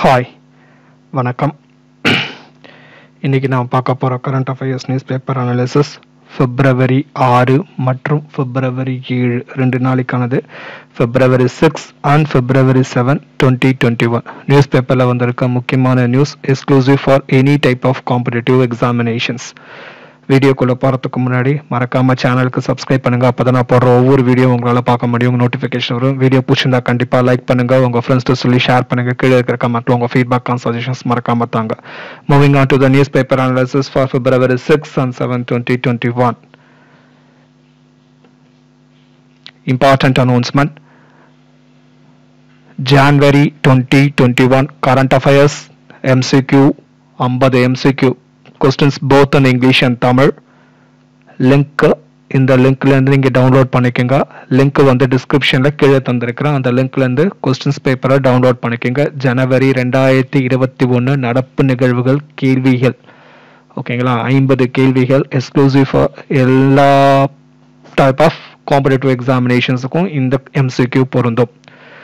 Hi வணக்கம் இன்னைக்கு நான் பார்க்க போகிற current affairs news paper analysis பிப்ரவரி ஆறு மற்றும் பிப்ரவரி ஏழு ரெண்டு நாளைக்கானது February six and February seven twenty twenty one news பேப்பரில் வந்திருக்க முக்கியமான news exclusive for any type of competitive examinations வீடியோக்குள்ளே போகிறதுக்கு முன்னாடி மறக்காம சேனலுக்கு சப்ஸ்கிரைப் பண்ணுங்க அப்போ நான் போடுற ஒவ்வொரு வீடியோ உங்களால் பார்க்க முடியும் நோட்டிஃபிகேஷன் வரும் வீடியோ பிடிச்சிருந்தா கண்டிப்பாக லைக் பண்ணுங்க உங்கள் ஃப்ரெண்ட்ஸ்ட்டு சொல்லி ஷேர் பண்ணுங்க கீழே இருக்கிற கமெண்ட்ல உங்கள் ஃபீட்பேக் அண்ட் சஜஷன்ஸ் மறக்காம தாங்க moving on to the news paper analysis for February six and seven twenty twenty one important announcement January twenty twenty one current affairs MCQ ஐம்பது MCQ questions both in English and Tamil link இந்த லிங்க்ல இருந்து நீங்க download பண்ணிக்கோங்க link வந்து டிஸ்கிரிப்ஷன்ல கீழே தந்திருக்கிறேன் அந்த லிங்க்ல இருந்து கொஸ்டின்ஸ் பேப்பரை டவுன்லோட் பண்ணிக்கோங்க ஜனவரி ரெண்டாயிரத்தி இருபத்தி ஒன்று நடப்பு நிகழ்வுகள் கேள்விகள் ஓகேங்களா ஐம்பது கேள்விகள் எக்ஸ்க்ளூசிவ் எல்லா டைப் ஆஃப் காம்படேட்டிவ் எக்ஸாமினேஷன்ஸுக்கும் இந்த எம்சிக்யூ பொருந்தும்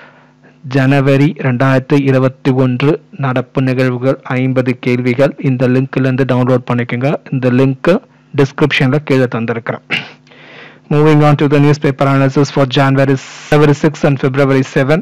ஜனவரி ரெண்டாயிரத்தி இருபத்தி ஒன்று நடப்பு நிகழ்வுகள் ஐம்பது கேள்விகள் இந்த லிங்க்லேருந்து டவுன்லோட் பண்ணிக்கோங்க இந்த லிங்க் டிஸ்கிரிப்ஷனில் கீழே தந்திருக்கிறேன் moving on to the news paper analysis for January February six and February seven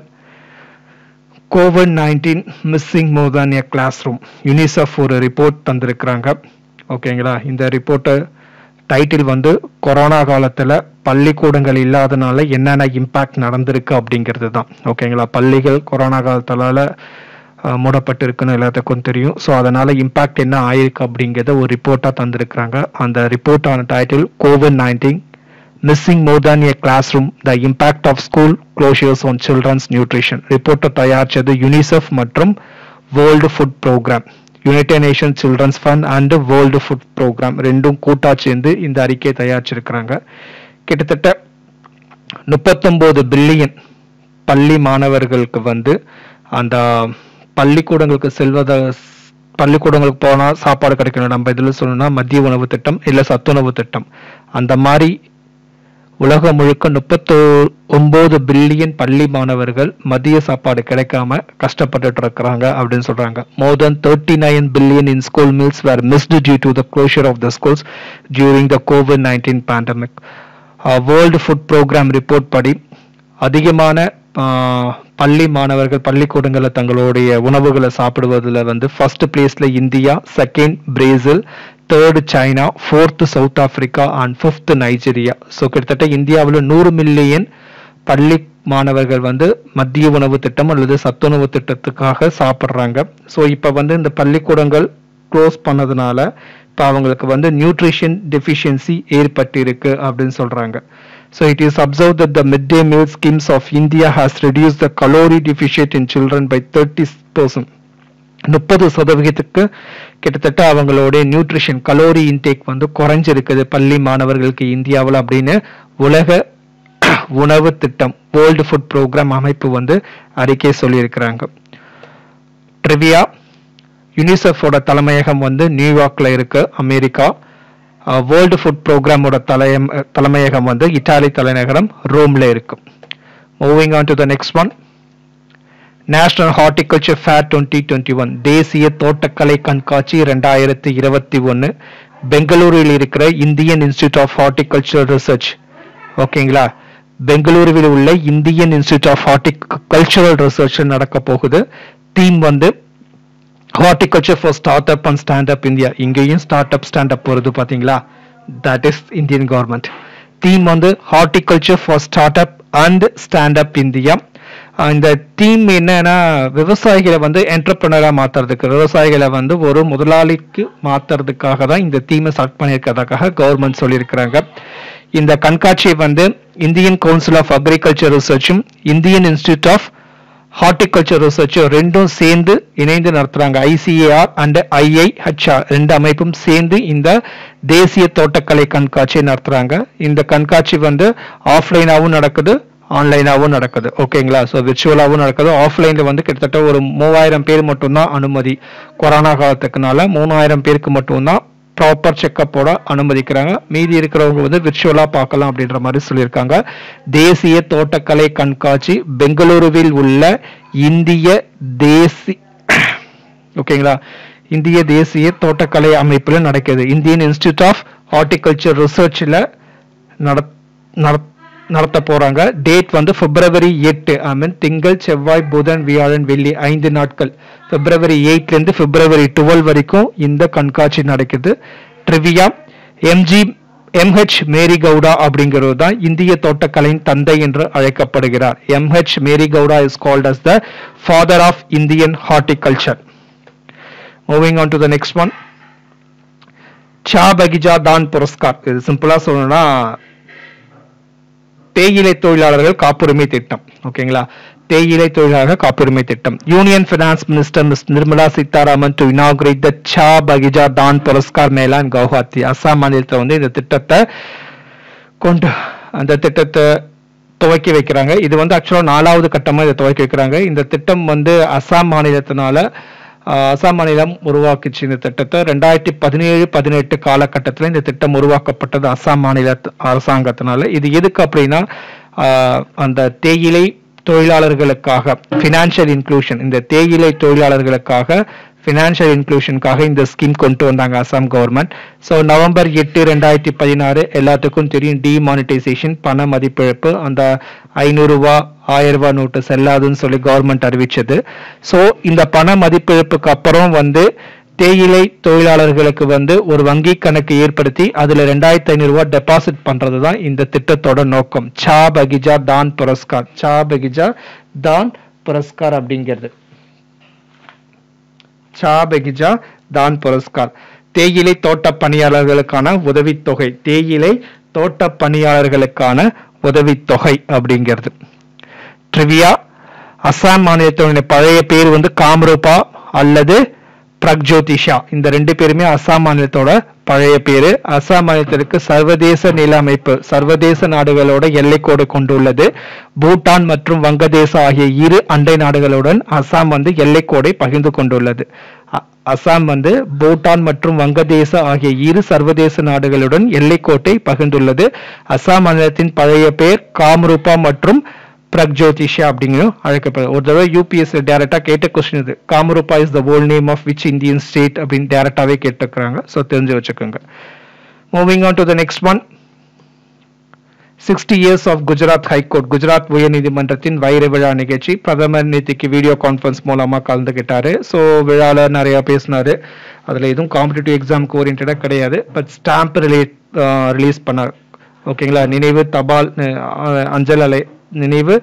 COVID nineteen missing more than a class room UNICEF ஒரு ரிப்போர்ட் தந்திருக்கிறாங்க ஓகேங்களா இந்த ரிப்போர்ட்டை டைட்டில் வந்து கொரோனா காலத்தில் பள்ளிக்கூடங்கள் இல்லாதனால என்னென்ன இம்பேக்ட் நடந்திருக்கு அப்படிங்கிறது தான் ஓகேங்களா பள்ளிகள் கொரோனா காலத்தால மூடப்பட்டிருக்குன்னு எல்லாத்துக்கும் தெரியும் ஸோ அதனால இம்பேக்ட் என்ன ஆயிருக்கு அப்படிங்கிறத ஒரு ரிப்போர்ட்டாக தந்திருக்கிறாங்க அந்த ரிப்போர்ட்டான title COVID nineteen missing more than a class room the impact of school closures on children's nutrition ரிப்போர்ட்டை தயாரிச்சது யுனிசெஃப் மற்றும் world food programme United Nation children's fund and world food programme ரெண்டும் கூட்டா சேர்ந்து இந்த அறிக்கையை தயாரிச்சிருக்கிறாங்க கிட்டத்தட்ட முப்பத்தொம்போது பில்லியன் பள்ளி மாணவர்களுக்கு வந்து அந்த பள்ளிக்கூடங்களுக்கு செல்வத பள்ளிக்கூடங்களுக்கு போனால் சாப்பாடு கிடைக்கணும் நம்ம இதில் சொல்லணும்னா மதிய உணவு திட்டம் இல்லை சத்துணவு திட்டம் அந்த மாதிரி உலகம் முழுக்க முப்பத்தோ ஒன்பது பில்லியன் பள்ளி மாணவர்கள் மதிய சாப்பாடு கிடைக்காம கஷ்டப்பட்டுட்டு இருக்கிறாங்க அப்படின்னு சொல்றாங்க more than thirty nine billion in school meals were missed due to the closure of the schools during the COVID nineteen pandemic world food programme report படி அதிகமான பள்ளி மாணவர்கள் பள்ளிக்கூடங்களில் தங்களுடைய உணவுகளை சாப்பிடுவதில் வந்து ஃபர்ஸ்ட் பிளேஸ்ல India second Brazil third China fourth South Africa and fifth Nigeria so கிட்டத்தட்ட இந்தியாவில் நூறு மில்லியன் பள்ளி மாணவர்கள் வந்து மத்திய உணவு திட்டம் அல்லது சத்துணவு திட்டத்துக்காக சாப்பிட்றாங்க ஸோ இப்போ வந்து இந்த பள்ளிக்கூடங்கள் க்ளோஸ் பண்ணதுனால இப்போ அவங்களுக்கு வந்து நியூட்ரிஷன் டெஃபிஷியன்சி ஏற்பட்டு இருக்கு அப்படின்னு சொல்றாங்க So it is observed that the midday meal schemes of India has reduced the calorie deficit in children by 30%. முப்பது சதவிகிதத்துக்கு கிட்டத்தட்ட அவங்களுடைய நியூட்ரிஷன் கலோரி இன்டேக் வந்து குறைஞ்சிருக்குது பள்ளி மாணவர்களுக்கு இந்தியாவில் அப்படின்னு உலக உணவு திட்டம் வேர்ல்டு ஃபுட் ப்ரோக்ராம் அமைப்பு வந்து அறிக்கை சொல்லியிருக்கிறாங்க ட்ரிவியா யுனிசெஃபோட தலைமையகம் வந்து நியூயார்க்ல இருக்கு அமெரிக்கா வேர்ல்டு ஃபுட் ப்ரோக்ராமோட தலையம் தலைமையகம் வந்து இட்டாலி தலைநகரம் ரோம்ல இருக்கு moving on to the next one national horticulture fair twenty twenty one தேசிய தோட்டக்கலை கண்காட்சி ரெண்டாயிரத்தி இருபத்தி ஒன்று பெங்களூரில் இருக்கிற Indian institute of horticulture research ஓகேங்களா பெங்களூருவில் உள்ள Indian institute of horticultural research நடக்க போகுது தீம் வந்து horticulture for start up and stand up India இங்கேயும் ஸ்டார்ட் அப் ஸ்டாண்ட் அப் வருது பாத்தீங்களா that is Indian government theme வந்து horticulture for start up and stand up India இந்த theme என்னன்னா விவசாயிகளை வந்து என்டர்பிரினரா மாத்துறதுக்கு விவசாயிகளை வந்து ஒரு முதலாளிக்கு மாத்துறதுக்காக தான் இந்த தீமை ஸ்டார்ட் பண்ணியிருக்கிறதுக்காக கவர்மெண்ட் சொல்லியிருக்கிறாங்க இந்த கண்காட்சியை வந்து இந்தியன் கவுன்சில் ஆஃப் அக்ரிகல்ச்சர் ரிசர்ச்சும் Indian institute of horticulture research ரெண்டும் சேர்ந்து இணைந்து நடத்துறாங்க ஐசிஏஆர் அண்ட் ஐஐஹெச்ஆர் ரெண்டு அமைப்பும் சேர்ந்து இந்த தேசிய தோட்டக்கலை கண்காட்சியை நடத்துறாங்க இந்த கண்காட்சி வந்து ஆஃப்லைனாவும் நடக்குது ஆன்லைனாகவும் நடக்குது ஓகேங்களா ஸோ விர்ச்சுவலாகவும் நடக்குது ஆஃப்லைனில் வந்து கிட்டத்தட்ட ஒரு மூவாயிரம் பேர் மட்டும்தான் அனுமதி கொரோனா காலத்துக்குனால மூணாயிரம் பேருக்கு மட்டும்தான் ப்ராப்பர் செக்கப்போட அனுமதிக்கிறாங்க மீதி இருக்கிறவங்க வந்து விர்ச்சுவலாக பார்க்கலாம் அப்படின்ற மாதிரி சொல்லியிருக்காங்க தேசிய தோட்டக்கலை கண்காட்சி பெங்களூருவில் உள்ள இந்திய தேசி ஓகேங்களா இந்திய தேசிய தோட்டக்கலை அமைப்புல நடக்குது இந்தியன் இன்ஸ்டிடியூட் ஆஃப் ஹார்டிகல்ச்சர் ரிசர்ச்ல நடத்த போறாங்க டேட் வந்து பிப்ரவரி எட்டு ஐ மீன் திங்கள் செவ்வாய் புதன் வியாழன் வெள்ளி ஐந்து நாட்கள் பிப்ரவரி எயிட்ல இருந்து பிப்ரவரி டுவெல் வரைக்கும் இந்த கண்காட்சி நடக்குது trivia MG MH Marigowda அப்படிங்கிறது தான் இந்திய தோட்டக்கலையின் தந்தை என்று அழைக்கப்படுகிறார் MH Marigowda is called as the father of Indian horticulture moving on to the next one சா பகிஜா தான் புரஸ்கார் இது சிம்பிளா சொல்லணும்னா தேயிலை தொழிலாளர்கள் காப்புரிமை திட்டம் ஓகேங்களா தேயிலை தொழிலாளர்கள் காப்புரிமை திட்டம் union finance minister Miss Nirmala Sitharaman to inaugurate the Cha பகிஜா தான் புரஸ்கார் மேலா இன் கவுஹாத்தி அஸ்ஸாம் மாநிலத்தில் வந்து இந்த திட்டத்தை கொண்டு அந்த திட்டத்தை துவக்கி வைக்கிறாங்க இது வந்து ஆக்சுவலாக நாலாவது கட்டமாக இதை துவக்கி வைக்கிறாங்க இந்த திட்டம் வந்து அஸ்ஸாம் மாநிலத்தினால ஆஹ், அஸ்ஸாம் மாநிலம் உருவாக்குச்சு இந்த திட்டத்தை ரெண்டாயிரத்தி பதினேழு பதினெட்டு காலகட்டத்தில் இந்த திட்டம் உருவாக்கப்பட்டது அஸ்ஸாம் மாநில அரசாங்கத்தினால இது எதுக்கு அப்படின்னா ஆஹ், அந்த தேயிலை தொழிலாளர்களுக்காக ஃபினான்ஷியல் இன்க்ளூஷன் இந்த தேயிலை தொழிலாளர்களுக்காக ஃபினான்ஷியல் இன்க்ளூஷனுக்காக இந்த ஸ்கீம் கொண்டு வந்தாங்க அசாம் கவர்மெண்ட் ஸோ நவம்பர் எட்டு ரெண்டாயிரத்தி பதினாறு எல்லாத்துக்கும் தெரியும் டிமானிட்டைசேஷன் பண மதிப்பிழப்பு அந்த ஐநூறுரூவா ஆயிரம் ரூபாய் நோட்டு செல்லாதுன்னு சொல்லி கவர்மெண்ட் அறிவிச்சது ஸோ இந்த பண மதிப்பிழப்புக்கு அப்புறம் வந்து தேயிலை தொழிலாளர்களுக்கு வந்து ஒரு வங்கி கணக்கு ஏற்படுத்தி அதுல ரெண்டாயிரத்தி ஐநூறு ரூபாய் டெபாசிட் பண்றது தான் இந்த திட்டத்தோட நோக்கம் சா பகிஜா தான் புரஸ்கார் சா பகிஜா தான் புரஸ்கார் அப்படிங்கிறது சா பெகிஜா தான் புரஸ்கார் தேயிலை தோட்ட பணியாளர்களுக்கான உதவித்தொகை தேயிலை தோட்ட பணியாளர்களுக்கான உதவித்தொகை அப்படிங்கிறது ட்ரிவியா அஸ்ஸாம் மாநிலத்தினுடைய பழைய பேர் வந்து காம்ரூபா அல்லது பிரக்ஜோதிஷா இந்த ரெண்டு பேருமே அஸ்ஸாம் மாநிலத்தோட பழைய பேரு அஸ்ஸாம் மாநிலத்திற்கு சர்வதேச நில அமைப்பு சர்வதேச நாடுகளோட எல்லைக்கோடு கொண்டுள்ளது பூட்டான் மற்றும் வங்கதேச ஆகிய இரு அண்டை நாடுகளுடன் அஸ்ஸாம் வந்து எல்லைக்கோடை பகிர்ந்து கொண்டுள்ளது அ- அஸ்ஸாம் வந்து பூட்டான் மற்றும் வங்கதேச ஆகிய இரு சர்வதேச நாடுகளுடன் எல்லைக்கோட்டை பகிர்ந்துள்ளது அஸ்ஸாம் மாநிலத்தின் பழைய பெயர் காம்ரூபா மற்றும் பிரக்ஜோதிஷா அப்படிங்கிறோம் அழைக்கப்படுது ஒரு தடவை யூபிஎஸ்ல டேரக்டா கேட்ட கொஸ்டின் இது Kamarupa is the old name of which Indian state அப்படின்னு டேரக்டாவே கேட்டுக்கிறாங்க ஸோ தெரிஞ்சு வச்சுக்கோங்க moving on to the next one sixty years of Gujarat high court Gujarat உயர்நீதிமன்றத்தின் வைர விழா நிகழ்ச்சி பிரதமர் நேத்திக்கு வீடியோ கான்ஃபரன்ஸ் மூலமா கலந்துக்கிட்டாரு ஸோ விழால நிறைய பேசினாரு அதுல எதுவும் காம்படிட்டிவ் எக்ஸாமுக்கு ஓரியன்டா கிடையாது பட் ஸ்டாம்ப் ரிலீட் ரிலீஸ் பண்ணார் ஓகேங்களா நினைவு தபால் அஹ், அஞ்சல் அலை நினைவு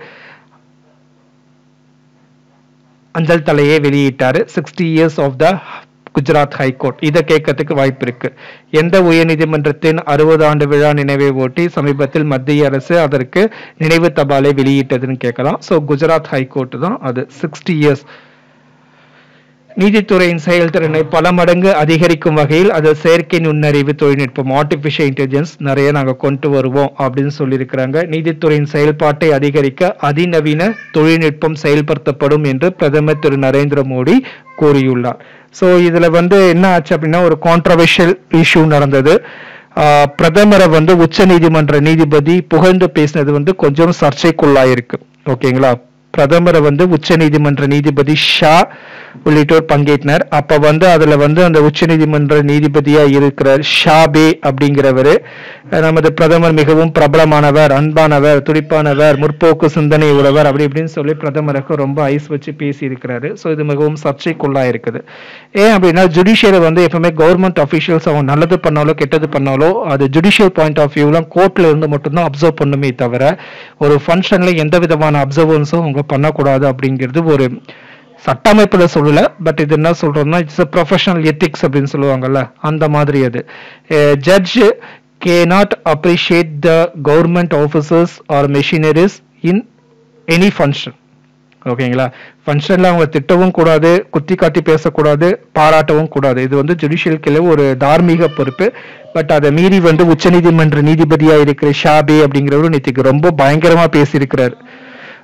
அஞ்சல் தலையை வெளியிட்டாரு sixty years of the Gujarat high court இதை கேட்கறதுக்கு வாய்ப்பு இருக்கு எந்த உயர்நீதிமன்றத்தின் அறுபது ஆண்டு விழா நினைவை ஒட்டி சமீபத்தில் மத்திய அரசு அதற்கு நினைவு தபாலை வெளியிட்டதுன்னு கேட்கலாம் ஸோ குஜராத் ஹைகோர்ட் தான் அது சிக்ஸ்டி இயர்ஸ் நீதித்துறையின் செயல்திறனை பல மடங்கு அதிகரிக்கும் வகையில் அது செயற்கை நுண்ணறிவு தொழில்நுட்பம் ஆர்டிபிஷியல் இன்டெலிஜென்ஸ் நிறைய நாங்க கொண்டு வருவோம் அப்படின்னு சொல்லியிருக்கிறாங்க நீதித்துறையின் செயல்பாட்டை அதிகரிக்க அதிநவீன தொழில்நுட்பம் செயல்படுத்தப்படும் என்று பிரதமர் திரு நரேந்திர மோடி கூறியுள்ளார் ஸோ இதுல வந்து என்ன ஆச்சு அப்படின்னா ஒரு கான்ட்ரவர்ஷியல் இஷ்யூ நடந்தது ஆஹ் பிரதமரை வந்து உச்ச நீதிமன்ற நீதிபதி புகழ்ந்து பேசினது வந்து கொஞ்சம் சர்ச்சைக்குள்ளாயிருக்கு ஓகேங்களா பிரதமரை வந்து உச்ச நீதிமன்ற நீதிபதி ஷா உள்ளிட்டோர் பங்கேற்றனர் அப்ப வந்து அதுல வந்து அந்த உச்ச நீதிமன்ற நீதிபதியா இருக்கிற ஷாபே அப்படிங்கிறவரு அஹ் நமது பிரதமர் மிகவும் பிரபலமானவர் அன்பானவர் துடிப்பானவர் முற்போக்கு சிந்தனை உடையவர் அப்படி இப்படின்னு சொல்லி பிரதமருக்கு ரொம்ப ஐஸ் வச்சு பேசி இருக்கிறாரு ஸோ இது மிகவும் சர்ச்சைக்குள்ளா இருக்குது ஏன் அப்படின்னா ஜுடிஷியரி வந்து எப்பவுமே கவர்மெண்ட் அஃபிஷியல்ஸ் அவங்க நல்லது பண்ணாலோ கெட்டது பண்ணாலோ அது ஜுடிஷியல் பாயிண்ட் ஆஃப் வியூலாம் கோர்ட்ல இருந்து மட்டும்தான் அப்சர்வ் பண்ணுமே தவிர ஒரு ஃபங்க்ஷன்ல எந்த விதமான அப்சர்வன்ஸும் அவங்க பண்ணக்கூடாது அப்படிங்கிறது ஒரு சட்ட அமைப்புல சொல்லல பட் இது என்ன சொல்றோம்னா இட்ஸ் ப்ரொஃபஷனல் எத்திக்ஸ் அப்படின்னு சொல்லுவாங்கல்ல அந்த மாதிரி அது judge can not appreciate the government officers or machineries in any function ஓகேங்களா ஃபங்க்ஷன்ல அவங்க திட்டவும் கூடாது குத்தி காட்டி பேசக்கூடாது பாராட்டவும் கூடாது இது வந்து ஜுடிஷியல் கீழே ஒரு தார்மீக பொறுப்பு பட் அதை மீறி வந்து உச்சநீதிமன்ற நீதிபதியா இருக்கிற ஷாபே அப்படிங்கிறவரு நேற்றுக்கு ரொம்ப பயங்கரமா பேசியிருக்கிறார்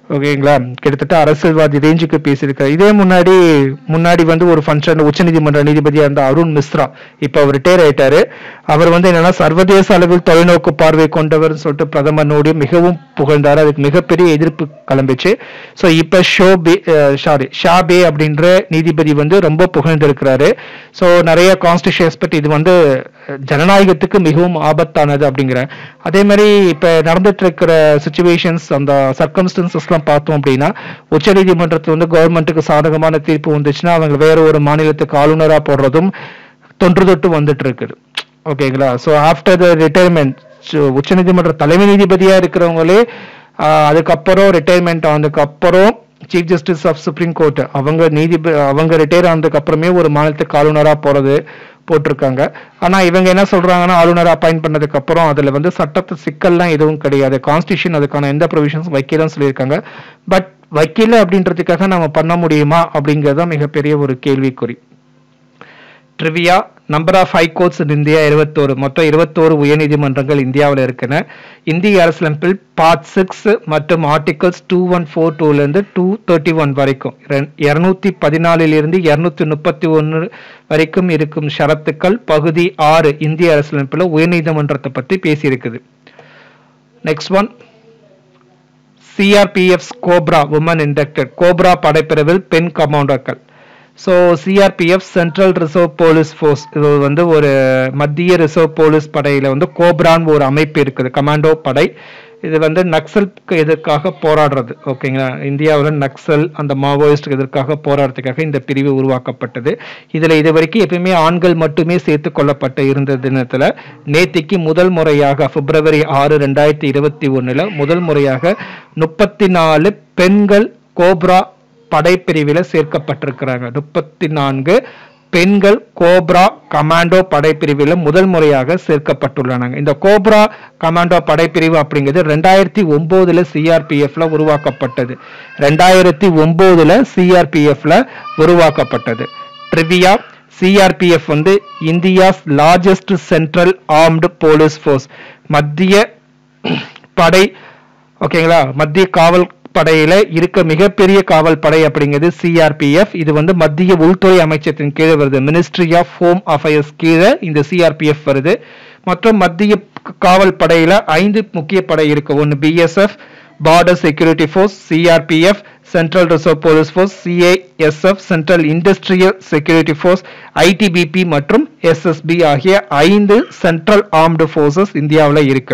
ஓகேங்களா கிட்டத்தட்ட அரசியல்வாதி ரேஞ்சுக்கு பேசியிருக்காரு இதே முன்னாடி முன்னாடி வந்து ஒரு ஃபங்க்ஷன் உச்சநீதிமன்ற நீதிபதியா இருந்த அருண் மிஸ்ரா இப்ப அவர் ரிட்டையர் ஆயிட்டாரு அவர் வந்து என்னன்னா சர்வதேச அளவில் தொலைநோக்கு பார்வை கொண்டவர் சொல்லிட்டு பிரதமர் மோடி மிகவும் புகழ்ந்தார் அதுக்கு மிகப்பெரிய எதிர்ப்பு கிளம்பிச்சு ஸோ இப்ப ஷோபே சாரி ஷாபே அப்படின்ற நீதிபதி வந்து ரொம்ப புகழ்ந்திருக்கிறாரு ஸோ நிறைய கான்ஸ்டியூஷன் எக்ஸ்பெக்ட் இது வந்து ஜனநாயகத்துக்கு மிகவும் ஆபத்தானது அப்படிங்கிற அதே மாதிரி இப்ப நடந்துட்டு இருக்கிற சுச்சுவேஷன்ஸ் அந்த சர்க்கம்ஸ்டன்சஸ்லாம் பார்த்தோம் அப்படின்னா உச்சநீதிமன்றத்தில் வந்து கவர்மெண்ட்டுக்கு சாதகமான தீர்ப்பு வந்துச்சுன்னா அவங்க வேற ஒரு மாநிலத்துக்கு ஆளுநரா போடுறதும் தொன்று தொட்டு வந்துட்டு இருக்குது ஓகேங்களா ஸோ ஆஃப்டர் த ரிட்டையர்மெண்ட் உச்சநீதிமன்ற தலைமை நீதிபதியா இருக்கிறவங்களே ஆஹ், அதுக்கப்புறம் ரிட்டையர்மெண்ட் ஆனதுக்கு அப்புறம் chief justice of supreme court அவங்க நீதிபதி அவங்க ரிட்டையர் ஆனதுக்கு அப்புறமே ஒரு மாநிலத்துக்கு ஆளுநரா போறது போட்டிருக்காங்க ஆனா இவங்க என்ன சொல்றாங்கன்னா ஆளுநர் அப்பாயிண்ட் பண்ணதுக்கு அப்புறம் அதுல வந்து சட்டத்து சிக்கல்லாம் எதுவும் கிடையாது கான்ஸ்டியூஷன் அதுக்கான எந்த ப்ரொவிஷன்ஸ் வைக்கலன்னு சொல்லியிருக்காங்க பட் வைக்கல அப்படின்றதுக்காக நம்ம பண்ண முடியுமா அப்படிங்கிறது தான் மிகப்பெரிய ஒரு கேள்விக்குறி trivia number of high courts in India இருபத்தோரு மொத்தம் இருபத்தோரு உயர்நீதிமன்றங்கள் இந்தியாவில் இருக்கின இந்திய அரசியலமைப்பில் பார்ட் சிக்ஸ் மற்றும் ஆர்டிகல்ஸ் டூ ஒன் ஃபோர் டூலேருந்து டூ தேர்ட்டி ஒன் வரைக்கும் இரநூத்தி பதினாலிலிருந்து இரநூத்தி முப்பத்தி ஒன்று வரைக்கும் இருக்கும் ஷரத்துக்கள் பகுதி ஆறு இந்திய அரசியலமைப்பில் உயர்நீதிமன்றத்தை பற்றி பேசியிருக்குது next one CRPF Cobra women inducted Cobra படைப்பிரிவில் பெண் கமாண்டர்கள் so CRPF central reserve police force இது வந்து ஒரு மத்திய ரிசர்வ் போலீஸ் படையில வந்து கோப்ரான்னு ஒரு அமைப்பு இருக்குது கமாண்டோ படை இது வந்து நக்சலுக்கு எதிர்க்காக போராடுறது ஓகேங்களா இந்தியாவில் நக்சல் அந்த மாவோயிஸ்ட் எதிர்க்காக போராடுறதுக்காக இந்த பிரிவு உருவாக்கப்பட்டது இதுல இது வரைக்கும் எப்பயுமே ஆண்கள் மட்டுமே சேர்த்து கொள்ளப்பட்ட இருந்த தினத்துல நேத்திக்கு முதல் முறையாக பிப்ரவரி ஆறு ரெண்டாயிரத்தி இருபத்தி ஒண்ணுல முதல் முறையாக முப்பத்தி நாலு பெண்கள் கோப்ரா படைப்பிரிவில சேர்க்கப்பட்டிருக்கிறாங்க முப்பத்தி நான்கு பெண்கள் கோப்ரா கமாண்டோ படைப்பிரிவில் முதல் முறையாக சேர்க்கப்பட்டுள்ளனர் இந்த கோப்ரா கமாண்டோ படைப்பிரிவு அப்படிங்கிறது ரெண்டாயிரத்தி ஒன்பதுல சிஆர்பிஎஃப்ல உருவாக்கப்பட்டது ரெண்டாயிரத்தி ஒன்பதுல சிஆர்பிஎஃப்ல உருவாக்கப்பட்டது ட்ரிவியா சிஆர்பிஎஃப் வந்து India's largest central armed police force மத்திய படை ஓகேங்களா மத்திய காவல் படையில இருக்க மிகப்பெரிய காவல் படை அப்படிங்கிறது சிஆர்பிஎஃப் இது வந்து மத்திய உள்துறை அமைச்சத்தின் கீழே வருது மினிஸ்ட்ரி ஆஃப் ஹோம் அஃபேர்ஸ் கீழே இந்த சிஆர்பிஎஃப் வருது மற்றும் மத்திய காவல் படையில ஐந்து முக்கிய படை இருக்கு ஒன்னு BSF border security force CRPF central reserve police force CISF central industrial security force ITBP மற்றும் எஸ்எஸ்பி ஆகிய ஐந்து சென்ட்ரல் ஆர்ம்டு ஃபோர்ஸஸ் இந்தியாவில் இருக்கு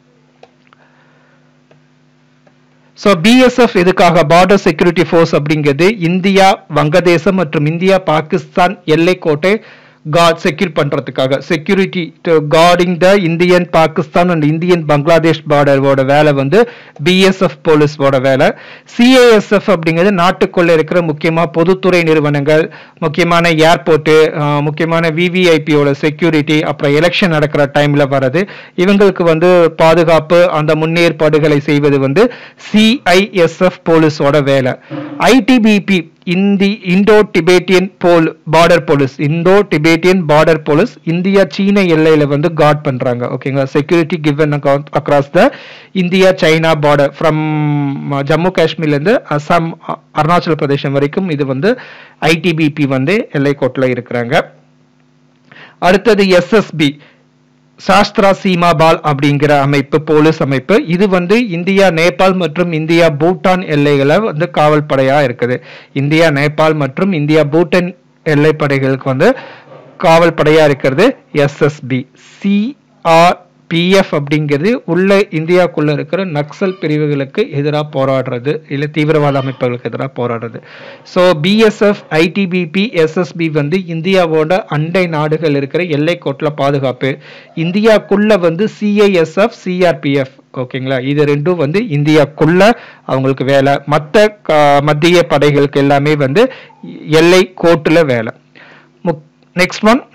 ஸோ பிஎஸ்எஃப் எதுக்காக பார்டர் செக்யூரிட்டி ஃபோர்ஸ் அப்படிங்கிறது இந்தியா வங்கதேசம் மற்றும் இந்தியா பாகிஸ்தான் எல்லைக்கோட்டை காட் செக்யூர் பண்றதுக்காக security guarding the Indian Pakistan and Indian Bangladesh பார்டரோட வேலை வந்து பிஎஸ்எஃப் போலீஸோட வேலை சிஏஎஸ்எஃப் அப்படிங்கிறது நாட்டுக்குள்ள இருக்கிற முக்கியமா பொதுத்துறை நிறுவனங்கள் முக்கியமான ஏர்போர்ட்டு முக்கியமான விவிஐபியோட செக்யூரிட்டி அப்புறம் எலெக்ஷன் நடக்கிற டைம்ல வர்றது இவங்களுக்கு வந்து பாதுகாப்பு அந்த முன்னேற்பாடுகளை செய்வது வந்து சிஐஎஸ்எஃப் போலீஸோட வேலை ஐடிபிபி இந்தி இந்தோ டிபேட்டியன் போல் border police Indo Tibetan border police India சீன எல்லையில வந்து கார்ட் பண்றாங்க ஓகேங்களா security given across the India China border from Jammu காஷ்மீர்ல இருந்து அசாம் அ- அருணாச்சல பிரதேசம் வரைக்கும் இது வந்து ஐடிபிபி வந்து எல்லைக்கோட்டில் இருக்கிறாங்க அடுத்தது எஸ்எஸ்பி சாஸ்திரா சீமா பால் அப்படிங்கிற அமைப்பு போலீஸ் அமைப்பு இது வந்து இந்தியா நேபாள் மற்றும் இந்தியா பூட்டான் எல்லைகளை வந்து காவல் படையா இருக்குது இந்தியா நேபாள் மற்றும் இந்தியா பூட்டான் எல்லைப்படைகளுக்கு வந்து காவல் படையா இருக்கிறது எஸ்எஸ்பி சிஆர் பிஎஃப் அப்படிங்கிறது உள்ள இந்தியாக்குள்ள இருக்கிற நக்சல் பிரிவுகளுக்கு எதிராக போராடுறது இல்லை தீவிரவாத அமைப்புகளுக்கு எதிராக போராடுறது ஸோ பிஎஸ்எஃப் ஐடிபிபி எஸ்எஸ்பி வந்து இந்தியாவோட அண்டை நாடுகள் இருக்கிற எல்லைக்கோட்டில் பாதுகாப்பு இந்தியாக்குள்ள வந்து சிஐஎஸ்எஃப் சிஆர்பிஎஃப் ஓகேங்களா இது ரெண்டும் வந்து இந்தியாக்குள்ள அவங்களுக்கு வேலை மற்ற மத்திய படைகளுக்கு எல்லாமே வந்து எல்லை கோட்டுல வேலை next one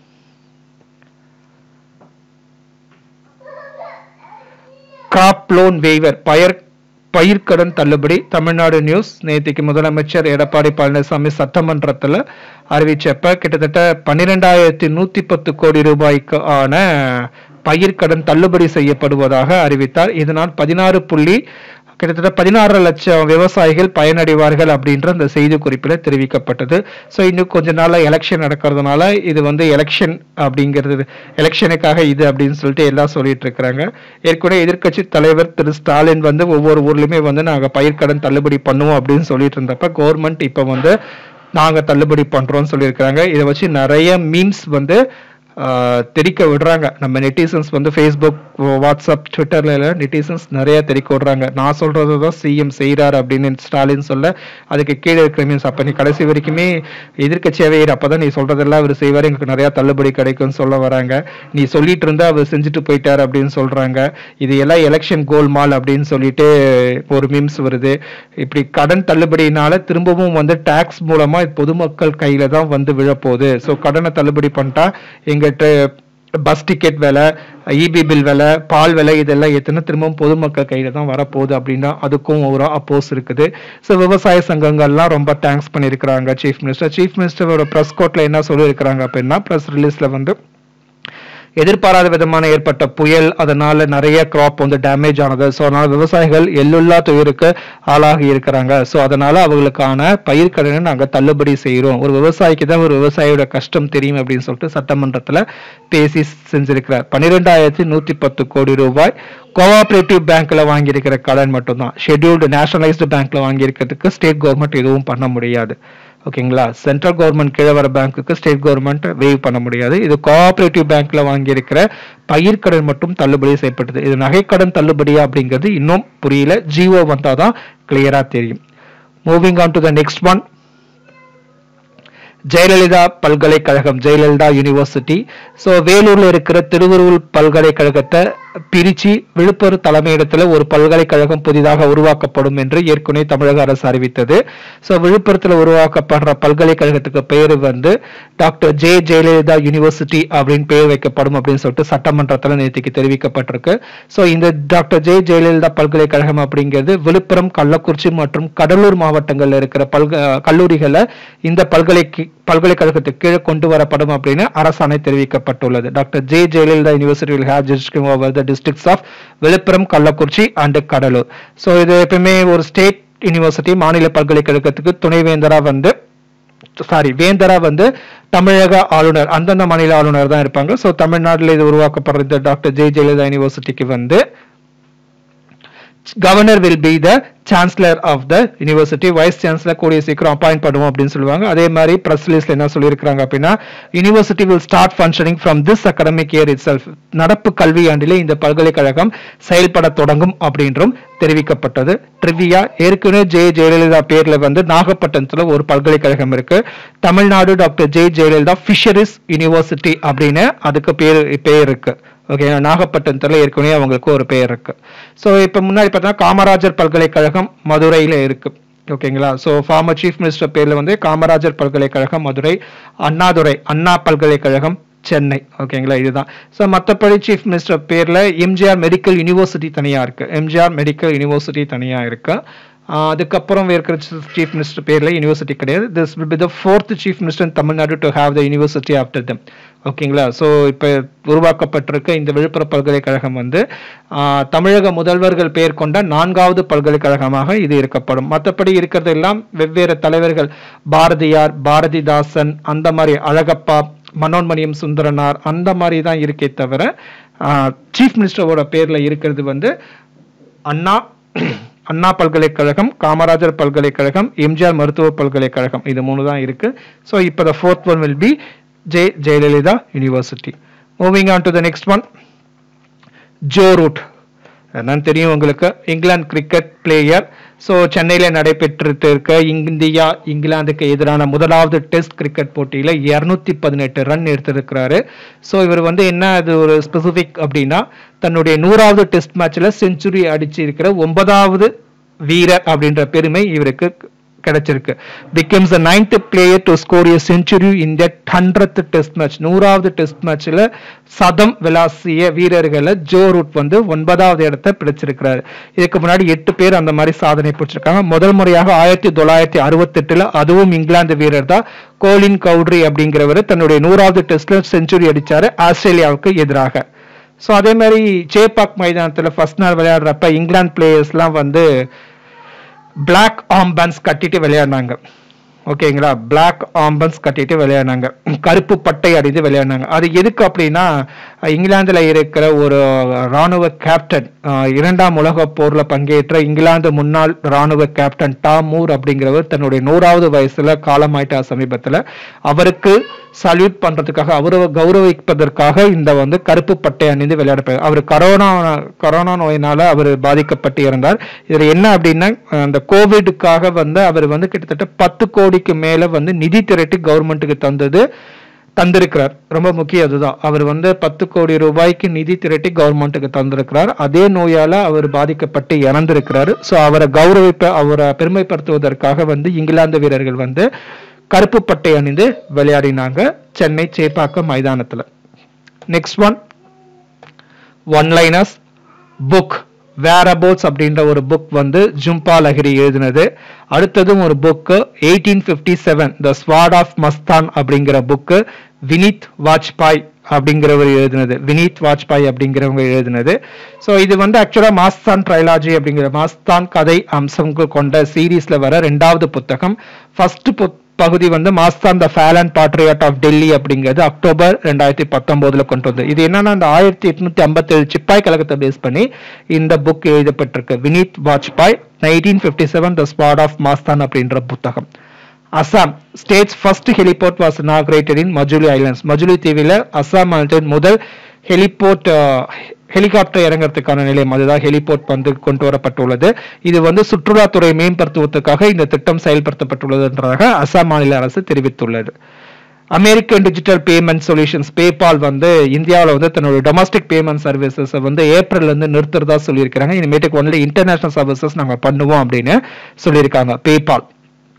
crop loan waiver பயர் பயிர்க்கடன் தள்ளுபடி தமிழ்நாடு நியூஸ் நேற்றுக்கு முதலமைச்சர் எடப்பாடி பழனிசாமி சட்டமன்றத்தில் அறிவிச்சப்ப கிட்டத்தட்ட பன்னிரெண்டாயிரத்தி நூத்தி பத்து கோடி ரூபாய்க்கு ஆன பயிர்க்கடன் தள்ளுபடி செய்யப்படுவதாக அறிவித்தார் இதனால் பதினாறு புள்ளி கிட்டத்தட்ட பதினாறு லட்சம் விவசாயிகள் பயனடைவார்கள் அப்படின்ற அந்த செய்தி குறிப்பில் தெரிவிக்கப்பட்டது ஸோ இன்னும் கொஞ்ச நாள்ல எலெக்ஷன் நடக்கிறதுனால இது வந்து எலெக்ஷன் அப்படிங்கிறது எலெக்ஷனுக்காக இது அப்படின்னு சொல்லிட்டு எல்லாம் சொல்லிட்டு இருக்கிறாங்க ஏற்கனவே எதிர்க்கட்சி தலைவர் திரு ஸ்டாலின் வந்து ஒவ்வொரு ஊர்லயுமே வந்து நாங்க பயிர்க்கடன் தள்ளுபடி பண்ணுவோம் அப்படின்னு சொல்லிட்டு இருந்தப்ப கவர்மெண்ட் இப்போ வந்து நாங்க தள்ளுபடி பண்றோம்னு சொல்லியிருக்கிறாங்க இதை வச்சு நிறைய மீம்ஸ் வந்து ஆஹ், தெறிக்க விடுறாங்க நம்ம நெட்டிசன்ஸ் வந்து ஃபேஸ்புக் வாட்ஸ்அப் ட்விட்டர்ல எல்லாம் நெட்டிசன்ஸ் நிறைய தெறிக்க விடுறாங்க நான் சொல்றது தான் சிஎம் செய்கிறார் அப்படின்னு ஸ்டாலின் சொல்ல அதுக்கு கீழே இருக்கிற மீன்ஸ் அப்ப நீ கடைசி வரைக்குமே எதிர்க்கட்சியாவே இரு அப்பதான் நீ சொல்றதெல்லாம் அவர் செய்வார் எங்களுக்கு நிறைய தள்ளுபடி கிடைக்கும்னு சொல்ல வராங்க நீ சொல்லிட்டு இருந்தா அவர் செஞ்சுட்டு போயிட்டார் அப்படின்னு சொல்றாங்க இது எல்லாம் எலெக்ஷன் கோல்மால் அப்படின்னு சொல்லிட்டு ஒரு மீம்ஸ் வருது இப்படி கடன் தள்ளுபடினால திரும்பவும் வந்து டாக்ஸ் மூலமா பொதுமக்கள் கையில தான் வந்து விழப்போகுது ஸோ கடனை தள்ளுபடி பண்ணிட்டா எங்கிட்ட பஸ் டிக்கெட் விலை இபி பில் விலை பால் விலை இதெல்லாம் எத்தனை திரும்பவும் பொதுமக்கள் கையில தான் வரப்போகுது அப்படின்னா அதுக்கும் ஒரு அப்போஸ் இருக்குது ஸோ விவசாய சங்கங்கள்லாம் ரொம்ப தேங்க்ஸ் பண்ணியிருக்கிறாங்க சீஃப் மினிஸ்டர் சீஃப் மினிஸ்டரோட ப்ரெஸ் கோட்ல என்ன சொல்லியிருக்கிறாங்க அப்படின்னா ப்ரெஸ் ரிலீஸ்ல வந்து எதிர்பாராத விதமான ஏற்பட்ட புயல் அதனால நிறைய கிராப் வந்து டேமேஜ் ஆனது ஸோ அதனால விவசாயிகள் எள்ளுல்லா துயருக்கு ஆளாகி இருக்கிறாங்க ஸோ அதனால அவங்களுக்கான பயிர்க்கடனை நாங்கள் தள்ளுபடி செய்கிறோம் ஒரு விவசாயிக்கு தான் ஒரு விவசாயியோட கஷ்டம் தெரியும் அப்படின்னு சொல்லிட்டு சட்டமன்றத்தில் பேசி செஞ்சிருக்கிறார் பன்னிரெண்டாயிரத்தி நூத்தி பத்து கோடி ரூபாய் கோஆபரேட்டிவ் பேங்க்ல வாங்கியிருக்கிற கடன் மட்டும்தான் ஷெட்யூல்டு நேஷனலைஸ்டு பேங்க்ல வாங்கியிருக்கிறதுக்கு ஸ்டேட் கவர்மெண்ட் எதுவும் பண்ண முடியாது ஓகேங்களா சென்ட்ரல் கவர்மெண்ட் கீழே வர பேங்க்குக்கு ஸ்டேட் கவர்மெண்ட் வேவ் பண்ண முடியாது இது கோஆபரேட்டிவ் பேங்க்ல வாங்கியிருக்கிற பயிர்க்கடன் மட்டும் தள்ளுபடி செய்யப்பட்டது இது நகைக்கடன் தள்ளுபடியா அப்படிங்கிறது இன்னும் புரியல ஜிஓ வந்தாதான் கிளியரா தெரியும் moving on to the next one Jayalalithaa பல்கலைக்கழகம் ஜெயலலிதா யூனிவர்சிட்டி ஸோ வேலூர்ல இருக்கிற திருவருள் பல்கலைக்கழகத்தை பிரிச்சு விழுப்புரம் தலைமையிடத்துல ஒரு பல்கலைக்கழகம் புதிதாக உருவாக்கப்படும் என்று ஏற்கனவே தமிழக அரசு அறிவித்தது ஸோ விழுப்புரத்துல உருவாக்கப்படுற பல்கலைக்கழகத்துக்கு பேர் வந்து டாக்டர் ஜே ஜெயலலிதா யூனிவர்சிட்டி அப்படின்னு பேர் வைக்கப்படும் அப்படின்னு சொல்லிட்டு சட்டமன்றத்தில் நேற்றுக்கு தெரிவிக்கப்பட்டிருக்கு ஸோ இந்த டாக்டர் ஜே ஜெயலலிதா பல்கலைக்கழகம் அப்படிங்கிறது விழுப்புரம் கள்ளக்குறிச்சி மற்றும் கடலூர் மாவட்டங்கள்ல இருக்கிற பல்க கல்லூரிகளை இந்த பல்கலைக்கு பல்கலைக்கழகத்துக்கு கீழே கொண்டு வரப்படும் அப்படின்னு அரசாணை தெரிவிக்கப்பட்டுள்ளது doctor J Jayalalithaa university will have jurisdiction over the districts of Villupuram Kallakurichi and Cuddalore so இது எப்பவுமே ஒரு ஸ்டேட் யூனிவர்சிட்டி மாநில பல்கலைக்கழகத்துக்கு துணைவேந்தரா வந்து சாரி வேந்தரா வந்து தமிழக ஆளுநர் அந்தந்த மாநில ஆளுநர் தான் இருப்பாங்க ஸோ தமிழ்நாட்டில் இது உருவாக்கப்படுற இந்த டாக்டர் ஜே ஜெயலலிதா யூனிவர்சிட்டிக்கு வந்து governor will be the chancellor of the university vice chancellor கூடிய சீக்கிரம் அப்பாயிண்ட் பண்ணுவோம் அப்படின்னு சொல்லுவாங்க அதே மாதிரி பிரஸ் ரிலீஸ்ல என்ன சொல்லியிருக்காங்க அப்படின்னா university will start functioning from this academic year itself நடப்பு கல்வியாண்டிலே இந்த பல்கலைக்கழகம் செயல்பட தொடங்கும் அப்படின்றும் தெரிவிக்கப்பட்டது ட்ரிவியா ஏற்கனவே ஜெய ஜெயலலிதா பேர்ல வந்து நாகப்பட்டினத்துல ஒரு பல்கலைக்கழகம் இருக்கு தமிழ்நாடு டாக்டர் ஜெய ஜெயலலிதா ஃபிஷரிஸ் யூனிவர்சிட்டி அப்படின்னு அதுக்கு பேர் பேர் இருக்கு ஓகே நாகப்பட்டினத்துல ஏற்கனவே அவங்களுக்கு ஒரு பெயர் இருக்கு ஸோ இப்போ முன்னாடி பார்த்தா காமராஜர் பல்கலைக்கழகம் மதுரையில இருக்கு ஓகேங்களா ஸோ ஃபார்மர் சீஃப் மினிஸ்டர் பேர்ல வந்து காமராஜர் பல்கலைக்கழகம் மதுரை அண்ணாதுரை அண்ணா பல்கலைக்கழகம் சென்னை ஓகேங்களா இதுதான் ஸோ மற்றபடி சீஃப் மினிஸ்டர் பேர்ல எம்ஜிஆர் மெடிக்கல் யூனிவர்சிட்டி தனியா இருக்கு எம்ஜிஆர் மெடிக்கல் யூனிவர்சிட்டி தனியா இருக்கு ஆஹ் அதுக்கப்புறம் இருக்கிற சீஃப் மினிஸ்டர் பேர்ல யூனிவர்சிட்டி கிடையாது this will be the fourth chief minister Tamil Nadu to have the university after them ஓகேங்களா ஸோ இப்போ உருவாக்கப்பட்டிருக்க இந்த விழுப்புரம் பல்கலைக்கழகம் வந்து ஆஹ் தமிழக முதல்வர்கள் பெயர் கொண்ட நான்காவது பல்கலைக்கழகமாக இது இருக்கப்படும் மற்றபடி இருக்கிறது எல்லாம் வெவ்வேறு தலைவர்கள் பாரதியார் பாரதிதாசன் அந்த மாதிரி அழகப்பா மனோன்மணியம் சுந்தரனார் அந்த மாதிரி தான் இருக்கே தவிர சீஃப் மினிஸ்டரோட பேர்ல இருக்கிறது வந்து அண்ணா அண்ணா பல்கலைக்கழகம் காமராஜர் பல்கலைக்கழகம் எம்ஜிஆர் மருத்துவ பல்கலைக்கழகம் இது மூணு தான் இருக்கு ஸோ இப்போ the fourth one will be J Jayalalithaa university moving on to the next one Joe Root என்னன்னு தெரியும் உங்களுக்கு இங்கிலாந்து கிரிக்கெட் பிளேயர் ஸோ சென்னையில் நடைபெற்று இருக்க இந்தியா இங்கிலாந்துக்கு எதிரான முதலாவது டெஸ்ட் கிரிக்கெட் போட்டியில் இரநூத்தி பதினெட்டு ரன் எடுத்திருக்கிறாரு ஸோ இவர் வந்து என்ன அது ஒரு ஸ்பெசிஃபிக் அப்படின்னா தன்னுடைய நூறாவது டெஸ்ட் மேட்ச்ல செஞ்சுரி அடிச்சு இருக்கிற ஒன்பதாவது வீரர் அப்படின்ற பெருமை இவருக்கு கிடைச்சிருக்கு becomes the ninth player to score a century in that hundred test match நூறாவது டெஸ்ட் மேட்ச்ல சதம் விளாசிய வீரர்களை ஜோ ரூட் வந்து ஒன்பதாவது இடத்தை பிடிச்சிருக்கிறாரு இதுக்கு முன்னாடி எட்டு பேர் அந்த மாதிரி சாதனை பிடிச்சிருக்காங்க முதல் முறையாக ஆயிரத்தி தொள்ளாயிரத்தி அறுபத்தி எட்டுல அதுவும் இங்கிலாந்து வீரர் தான் கோலின் கவுட்ரி அப்படிங்கிறவர் தன்னுடைய நூறாவது டெஸ்ட்ல செஞ்சுரி அடிச்சாரு ஆஸ்திரேலியாவுக்கு எதிராக ஸோ அதே மாதிரி சேப்பாக் மைதானத்தில் ஃபர்ஸ்ட் நாள் விளையாடுறப்ப இங்கிலாந்து பிளேயர்ஸ்லாம் வந்து பிளாக் ஆம்பன்ஸ் கட்டிட்டு விளையாடினாங்க ஓகேங்களா பிளாக் ஆம்பன்ஸ் கட்டிட்டு விளையாடினாங்க கருப்பு பட்டை அடித்து விளையாடினாங்க அது எதுக்கு அப்படின்னா இங்கிலாந்துல இருக்கிற ஒரு ராணுவ கேப்டன் அஹ், இரண்டாம் உலக போர்ல பங்கேற்ற இங்கிலாந்து முன்னாள் ராணுவ கேப்டன் டாம் மூர் அப்படிங்கிறவர் தன்னுடைய நூறாவது வயசுல காலமாயிட்டார் சமீபத்துல அவருக்கு சல்யூட் பண்றதுக்காக அவரை கௌரவிப்பதற்காக இந்த வந்து கருப்பு பட்டை அணிந்து விளையாட அவர் கரோனா கரோனா நோயினால அவர் பாதிக்கப்பட்டு இருந்தார் இதுல என்ன அப்படின்னா அந்த கோவிடுக்காக வந்து அவர் வந்து கிட்டத்தட்ட பத்து கோடிக்கு மேல வந்து நிதி திரட்டி கவர்மெண்ட்டுக்கு தந்தது தந்திருக்கிறார் ரொம்ப முக்கியம் அதுதான் அவர் வந்து பத்து கோடி ரூபாய்க்கு நிதி திரட்டி கவர்மெண்ட்டுக்கு தந்திருக்கிறார் அதே நோயால அவர் பாதிக்கப்பட்டு இறந்திருக்கிறாரு ஸோ அவரை கௌரவிப்ப அவரை பெருமைப்படுத்துவதற்காக வந்து இங்கிலாந்து வீரர்கள் வந்து கருப்பு பட்டை அணிந்து விளையாடினாங்க சென்னை சேப்பாக்கம் மைதானத்துல next one one liners book whereabouts அப்படின்ற ஒரு புக் வந்து ஜும்பா லஹிரி எழுதினது அடுத்ததும் ஒரு book eighteen fifty seven the swat of Mastan அப்படிங்கிற புக்கு வினித் வாஜ்பாய் அப்படிங்கிறவர் எழுதினது வினீத் வாஜ்பாய் அப்படிங்கிறவங்க எழுதினது ஸோ இது வந்து ஆக்சுவலா மாஸ்தான் ட்ரைலாஜி அப்படிங்கிற மாஸ்தான் கதை அம்சங்கள் கொண்ட சீரீஸ்ல வர ரெண்டாவது புத்தகம் ஃபர்ஸ்ட் பகுதி வந்து Mastan the fallen patriot of Delhi அப்படிங்கிறது அக்டோபர் ரெண்டாயிரத்தி பத்தொன்பதுல கொண்டு வந்தது இது என்னன்னா அந்த ஆயிரத்தி எட்நூத்தி ஐம்பத்தி ஏழு சிப்பாய் கழகத்தை பேஸ் பண்ணி இந்த புக் எழுதப்பட்டிருக்கு Vineet Vajpayee nineteen fifty seven the spot of Mastan அப்படின்ற புத்தகம் Assam states first heliport was inaugurated in Majuli islands Majuli தீவில் அசாம் மாநிலத்தின் முதல் ஹெலிபோர்ட் ஹெலிகாப்டர் இறங்குறதுக்கான நிலையம் அதுதான் ஹெலிபோர்ட் வந்து கொண்டு வரப்பட்டுள்ளது இது வந்து சுற்றுலாத்துறை மேம்படுத்துவதற்காக இந்த திட்டம் செயல்படுத்தப்பட்டுள்ளதுன்றதாக அசாம் மாநில அரசு தெரிவித்துள்ளது American digital payment solutions PayPal வந்து இந்தியாவில் வந்து தன்னோட டொமஸ்டிக் பேமெண்ட் சர்வீசஸ் வந்து ஏப்ரல்ல இருந்து நிறுத்துறதா சொல்லியிருக்காங்க இனிமேட்டுக்கு ஒன்லி இன்டர்நேஷனல் சர்வீசஸ் நாங்கள் பண்ணுவோம் அப்படின்னு சொல்லியிருக்காங்க பேபால்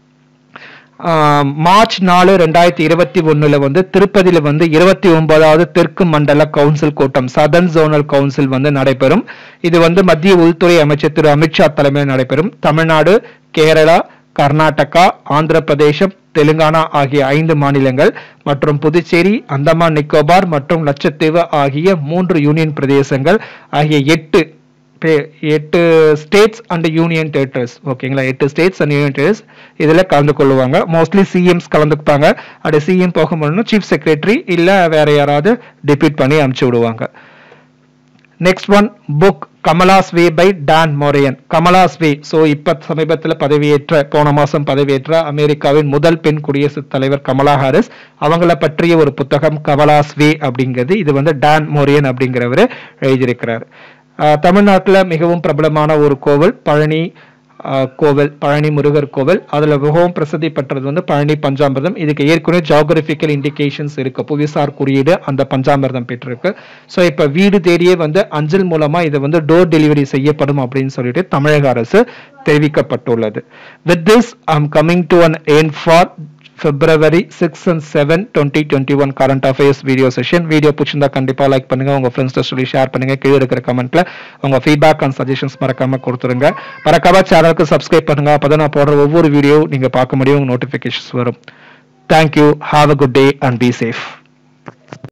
ஆஹ் மார்ச் நாலு ரெண்டாயிரத்தி இருபத்தி ஒண்ணுல வந்து திருப்பதியில வந்து இருபத்தி ஒன்பதாவது தெற்கு மண்டல கவுன்சில் கூட்டம் சதன் ஜோனல் கவுன்சில் வந்து நடைபெறும் இது வந்து மத்திய உள்துறை அமைச்சர் திரு அமித்ஷா தலைமையில் நடைபெறும் தமிழ்நாடு கேரளா கர்நாடகா ஆந்திர பிரதேசம் தெலுங்கானா ஆகிய ஐந்து மாநிலங்கள் மற்றும் புதுச்சேரி அந்தமான் நிக்கோபார் மற்றும் லட்சத்தீவு ஆகிய மூன்று யூனியன் பிரதேசங்கள் ஆகிய எட்டு பே- எட்டு ஸ்டேட்ஸ் அண்ட் யூனியன் டெரிட்டரிஸ் ஓகேங்களா எட்டு ஸ்டேட்ஸ் அண்ட் யூனியன் டெரிட்டரிஸ் இதுல கலந்து கொள்ளுவாங்க மோஸ்ட்லி சிஎம்ஸ் கலந்துப்பாங்க அப்படி சிஎம் போக முடியும்னா சீஃப் செக்ரட்டரி இல்ல வேற யாராவது டிப்யூட் பண்ணி அனுப்பிச்சு விடுவாங்க next one book Kamala's way by Dan Morain Kamala's way so இப்ப சமீபத்துல பதவியேற்ற போன மாசம் பதவியேற்ற அமெரிக்காவின் முதல் பெண் குடியரசுத் தலைவர் கமலா ஹாரிஸ் அவங்கள பற்றிய ஒரு புத்தகம் கமலாஸ் வே அப்படிங்கிறது இது வந்து டான் மோரியன் அப்படிங்கிறவர் எழுதியிருக்கிறார் ஆஹ் தமிழ்நாட்டுல மிகவும் பிரபலமான ஒரு கோவில் பழனி ஆஹ் கோவில் பழனி முருகர் கோவில் அதுல மிகவும் பிரசித்தி பெற்றது வந்து பழனி பஞ்சாமிர்தம் இதுக்கு ஏற்கனவே ஜாகிரபிக்கல் இண்டிகேஷன்ஸ் இருக்கு புவிசார் குறியீடு அந்த பஞ்சாமிர்தம் பெற்றிருக்கு ஸோ இப்ப வீடு தேடியே வந்து அஞ்சல் மூலமா இது வந்து டோர் டெலிவரி செய்யப்படும் அப்படின்னு சொல்லிட்டு தமிழக அரசு தெரிவிக்கப்பட்டுள்ளது with this I'm coming to an end for February six and seven twenty twenty one current affairs video session video பிடிச்சிருந்தா கண்டிப்பா லைக் பண்ணுங்க உங்க ஃப்ரெண்ட்ஸ் சொல்லி ஷேர் பண்ணுங்க கீழே இருக்கிற கமெண்ட்ல உங்க ஃபீட்பேக் அண்ட் சஜஷன்ஸ் மறக்காம கொடுத்துருங்க மறக்காம சேனலுக்கு சப்ஸ்கிரைப் பண்ணுங்க அப்பதான் நான் போடுற ஒவ்வொரு வீடியோ நீங்க பார்க்க முடியும் உங்க நோட்டிபிகேஷன்ஸ் வரும் thank you have a good day and be safe